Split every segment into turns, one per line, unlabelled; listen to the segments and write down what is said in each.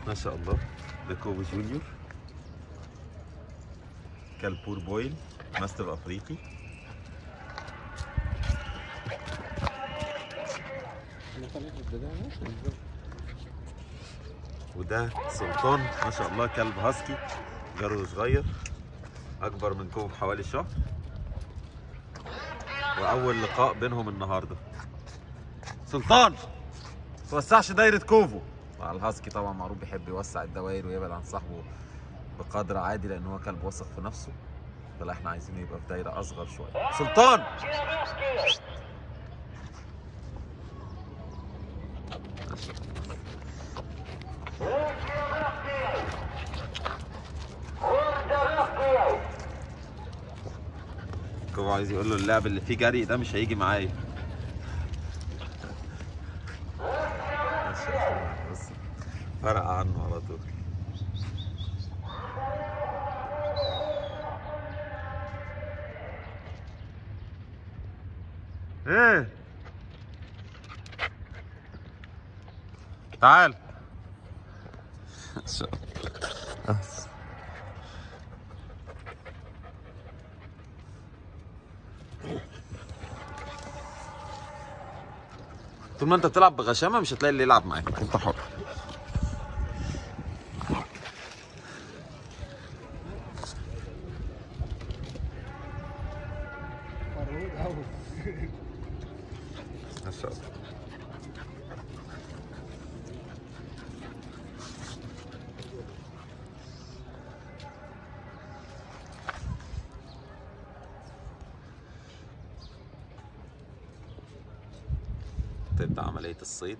ما شاء الله ده كوبو جونيور كالبور بويل ماستر افريقي وده سلطان ما شاء الله كلب هاسكي جرو صغير اكبر من كوبو بحوالي شهر واول لقاء بينهم النهارده سلطان توسعش دايره كوفو مع الهاسكي طبعا معروف بيحب يوسع الدوائر ويبعد عن صاحبه بقدر عادي لان هو كلب واثق في نفسه فلا احنا عايزينه يبقى في دايره اصغر شويه سلطان كوفو عايز يقول له اللعب اللي فيه جري ده مش هيجي معايا ما شاء الله، بص فرق عنه على طول ايه تعال ما شاء الله طول ما انت بتلعب بغشامه مش هتلاقي اللي يلعب معاك انت حر ما شاء الله تبدأ عملية الصيد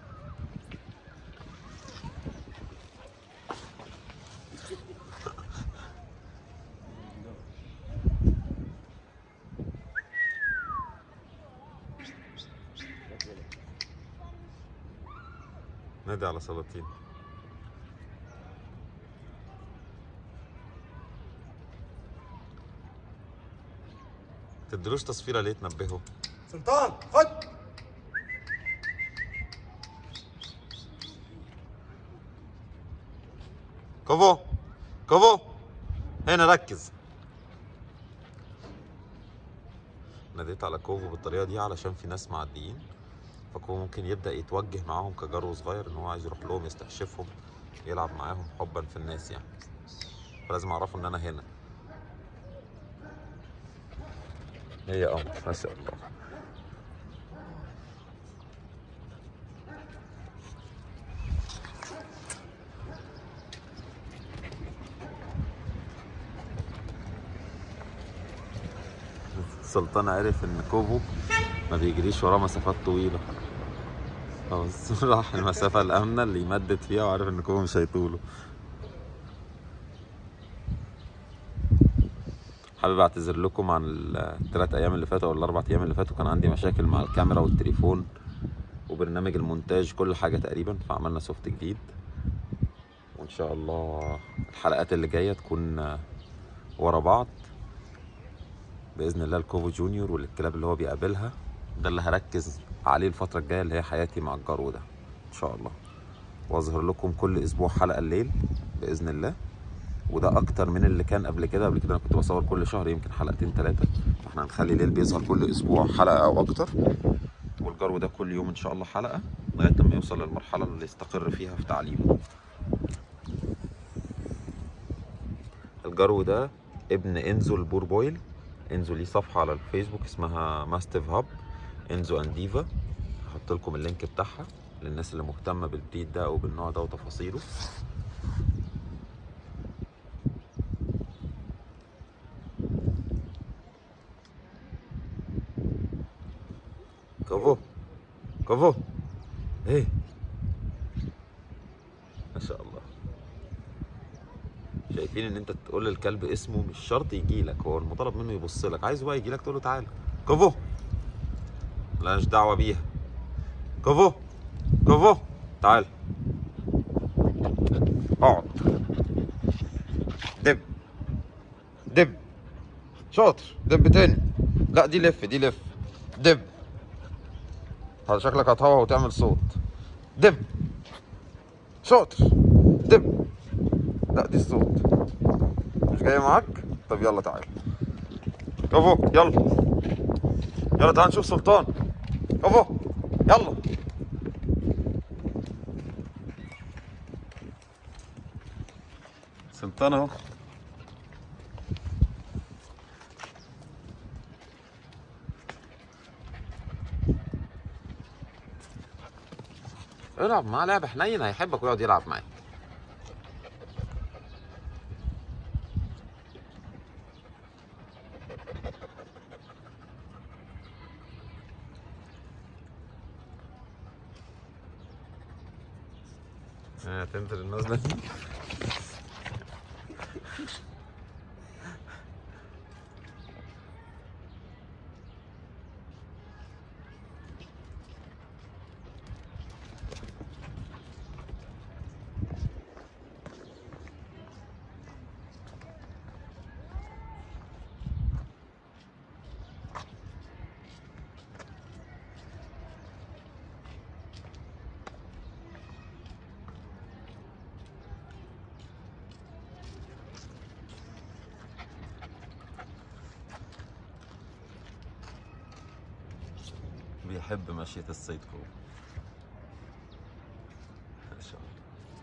نادي على سلاطين تدلوش تصفيرة ليه تنبهه
سلطان خد
كوفو كوفو هنا ركز ناديت على كوفو بالطريقه دي علشان في ناس معديين فكوفو ممكن يبدا يتوجه معاهم كجرو صغير ان هو عايز يروح لهم يستكشفهم يلعب معاهم حبا في الناس يعني فلازم اعرفوا ان انا هنا هي قمر ما شاء الله سلطان عرف ان كوفو ما بيجريش وراه مسافات طويلة خلاص راح المسافة الآمنة اللي يمدد فيها وعارف ان كوفو مش هيطوله حابب اعتذر لكم عن الثلاث ايام اللي فاتوا او الاربع ايام اللي فاتوا كان عندي مشاكل مع الكاميرا والتليفون وبرنامج المونتاج كل حاجة تقريبا فعملنا سوفت جديد وان شاء الله الحلقات اللي جاية تكون ورا بعض باذن الله الكوفو جونيور والكلاب اللي هو بيقابلها ده اللي هركز عليه الفتره الجايه اللي هي حياتي مع الجرو ده ان شاء الله واظهر لكم كل اسبوع حلقه الليل باذن الله وده اكتر من اللي كان قبل كده قبل كده انا كنت بصور كل شهر يمكن حلقتين ثلاثه فاحنا هنخلي الليل بيظهر كل اسبوع حلقه او اكتر والجرو ده كل يوم ان شاء الله حلقه لغايه لما يوصل للمرحله اللي يستقر فيها في تعليمه الجرو ده ابن انزو البور بويل انزو ليه صفحة على الفيسبوك اسمها ماستيف هاب انزو انديفا هحط لكم اللينك بتاعها للناس اللي مهتمة بالبريد ده او بالنوع ده وتفاصيله كفو كفو ايه ما شاء الله شايفين ان انت تقول للكلب اسمه مش شرط يجي لك هو المطالب منه يبص لك عايز بقى يجي لك تقول له تعالى كفو ملهاش دعوه بيها كفو كفو تعال اقعد دب دب شاطر دب تاني لا دي لف دي لف دب هذا شكلك هتهوى وتعمل صوت دب شاطر قدم لا دي الصوت مش جاية معاك طب يلا تعال كفو يلا يلا تعال نشوف سلطان كفو يلا سلطان اهو العب معاه لعبة حنين هيحبك ويقعد يلعب معاك آه، تنزل النزلة دي بيحب مشية الصيد كوب ما شاء الله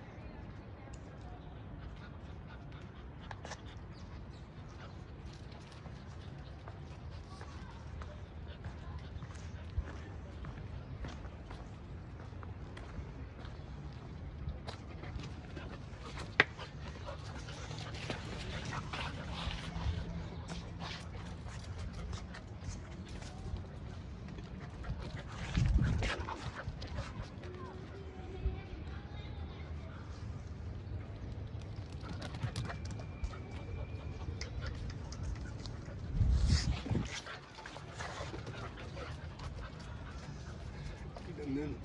جننه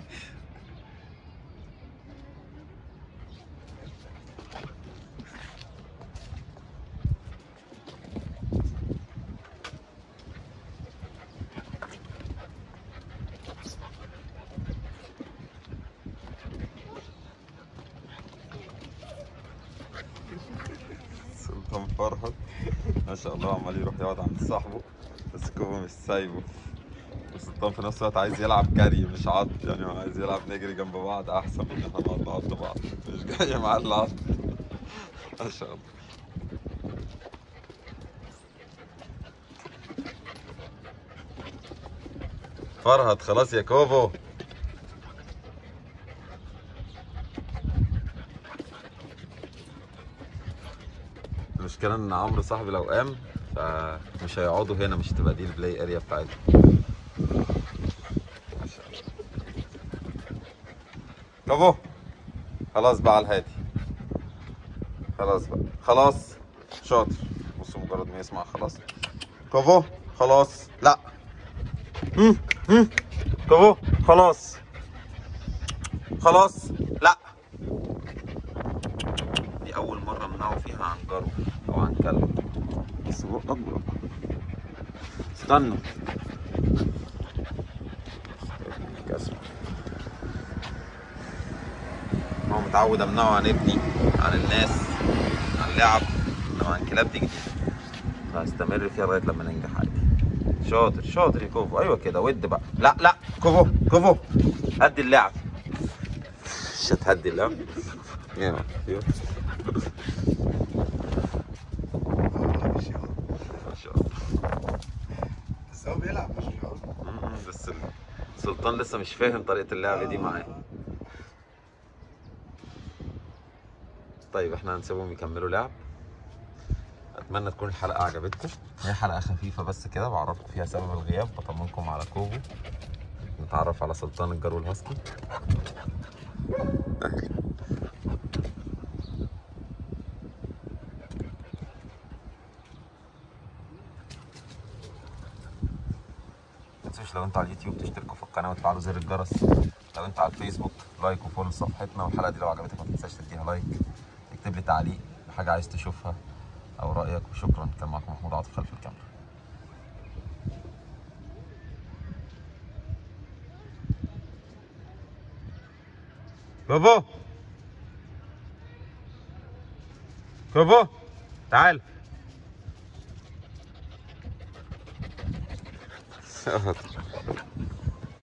سلطان فرحت ما شاء الله عمال يروح يقعد عند صاحبه بس كوبا مش سايبه وسلطان في نفس الوقت عايز يلعب جري مش عض يعني هو عايز يلعب نجري جنب بعض احسن من ان احنا نقعد نعض بعض مش جاي معاه العض ما شاء الله فرهد خلاص يا كوفو المشكلة ان عمرو صاحبي لو قام فمش هيقعدوا هنا مش هتبقى دي البلاي اريا بتاعتهم ما شاء الله كفو خلاص بقى على الهادي خلاص بقى خلاص شاطر بصوا مجرد ما يسمع خلاص كفو خلاص لا هم هم كفو خلاص خلاص لا دي أول مرة أمنعه فيها عن جرو أو عن كلب بس هو أكبر استنى كسر هو متعود أمنعه عن ابني عن الناس عن لعب إنما عن كلاب دي جديدة فهستمر فيها لغاية لما ننجح عادي شاطر شاطر يا كوفو أيوه كده ود بقى لا لا كوفو كوفو هدي اللعب مش هتهدي اللعب يلا يلا
والله مش يهرب.
ما شاء الله
بس هو بيلعب مش يهرب.
مم، بس السلطان لسه مش فاهم طريقة اللعب دي معاه طيب احنا هنسيبهم يكملوا لعب اتمنى تكون الحلقة عجبتكم هي حلقة خفيفة بس كده بعرفكم فيها سبب الغياب بطمنكم على كوبو نتعرف على سلطان الجرو الهاسكي أهلا. تنسوش لو انتوا على اليوتيوب تشتركوا في القناه وتفعلوا زر الجرس لو انتوا على الفيسبوك لايك وفولو صفحتنا والحلقه دي لو عجبتك ما تنساش تديها لايك تكتب لي تعليق بحاجه عايز تشوفها او رايك وشكرا كان معكم محمود عاطف خلف الكاميرا بابا كوبو تعال شاطر